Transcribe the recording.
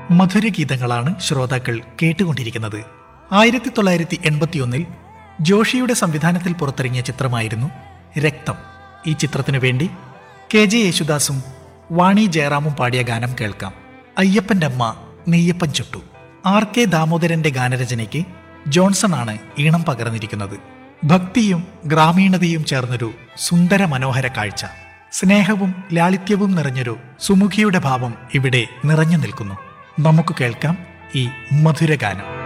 മധുരഗീതങ്ങളാണ് ശ്രോതാക്കൾ കേട്ടുകൊണ്ടിരിക്കുന്നത് ആയിരത്തി തൊള്ളായിരത്തി എൺപത്തിയൊന്നിൽ ജോഷിയുടെ സംവിധാനത്തിൽ പുറത്തിറങ്ങിയ ചിത്രമായിരുന്നു രക്തം ഈ ചിത്രത്തിനു വേണ്ടി കെ ജെ യേശുദാസും വാണി ജയറാമും പാടിയ ഗാനം കേൾക്കാം അയ്യപ്പന്റെ അമ്മ നെയ്യപ്പൻ ചുട്ടു ആർ കെ ദാമോദരന്റെ ഗാനരചനയ്ക്ക് ജോൺസൺ ആണ് ഈണം പകർന്നിരിക്കുന്നത് ഭക്തിയും ഗ്രാമീണതയും ചേർന്നൊരു സുന്ദര മനോഹര കാഴ്ച സ്നേഹവും ലാളിത്യവും നിറഞ്ഞൊരു സുമുഖിയുടെ ഭാവം ഇവിടെ നിറഞ്ഞു നിൽക്കുന്നു നമുക്ക് കേൾക്കാം ഈ മധുരഗാനം